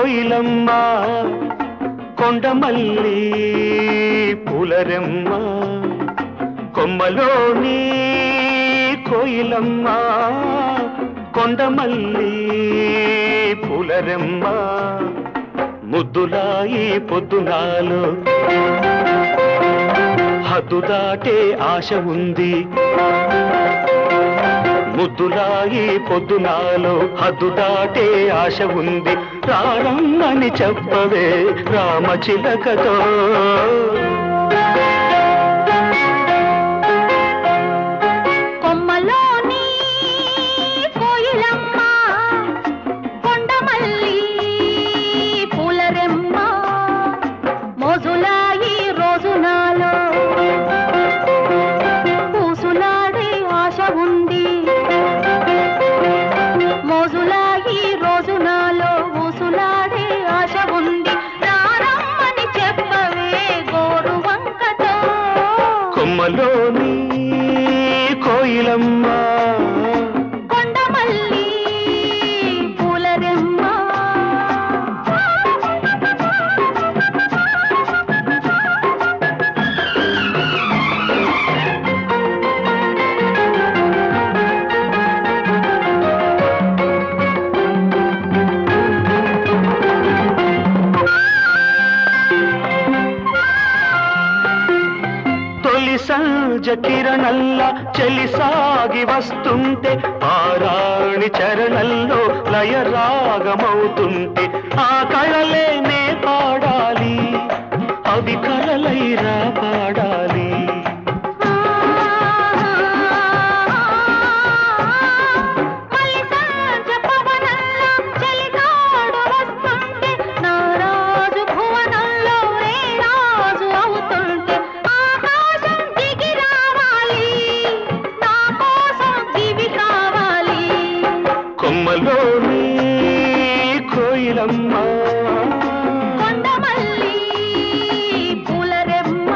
కోయిలమ్మ కొండమల్లి పూలరెమ్మ కొమ్మలోని కోయిలమ్మ కొండమల్లి పూలరెమ్మ ముద్దులాయి పొద్దునాలు హద్దు దాటే ఆశ ఉంది ముద్దులాయి పొద్దునాలో హద్దు దాటే ఆశ ఉంది రారమ్మని చెప్పవే రామచిలకతో కొమ్మలోని కోయిలమ్మ కొండమల్లి పూలరెమ్మ మోజులాయి రోజు నాలో పూసులాడే ఆశ ఉంది మోజులాయి రోజు నాలో ఊసులాడే ఆశ ఉంది రారమ్మని చెప్పవే గోరు వంకతో కొమ్మలోని కోయిలమ్మ కొండమల్లి పూలరెమ్మ తొలి సంజ కిరణల్ల చెలి సాగి వస్తుంటే ఆరాణి చరణల్లో లయ రాగమవుతుంటే ఆ కళలేనే పాడాలి అవి కళలైరా పాడాలి మల్లి సాంజ పవనంలో చెలిగాడు వస్తుంటే నా రాజు భువనంలో రే రాజు అవుతుంటే ఆకాశం దిగి రావాలి నా కోసం దివి కావాలి కొమ్మలోని కోయిలమ్మ కొండమల్లి పూలరెమ్మ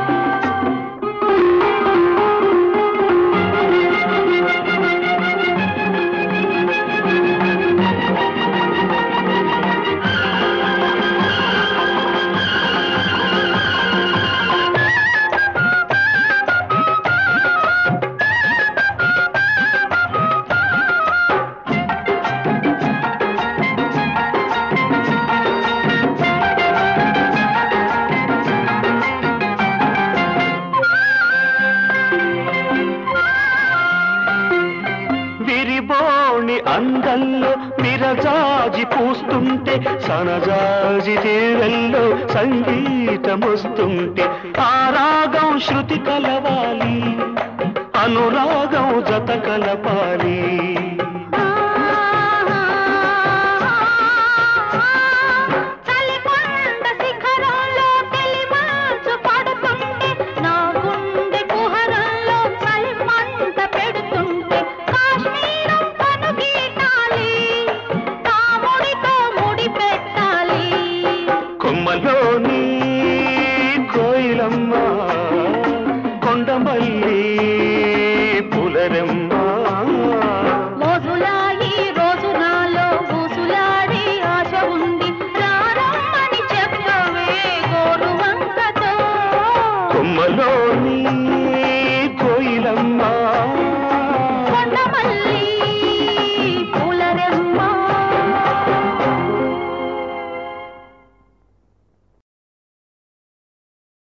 విరిబోణి అందంలో విరజాజి పూస్తుంటే సనజాజి తీరల్లో సంగీతమొస్తుంటే ఆ రాగం శృతి కలవాలి అనురాగం జత కలపాలి చలికొండ శిఖరంలో తెలిమంచు పడుతుంటే నా గుండె కుహరంలో చలిమంట పెడుతుంటే కాశ్మీరం కనుగీటాలి కాముడితో ముడి పెట్టాలి కొమ్మలోని కోయిలమ్మ కొండమల్లి పులరెమ్మ మోజులాయి రోజు నాలో ఊసులాడి ఆశ ఉంది రారమ్మని చెప్పవే గోరు వంకతో కొమ్మలోని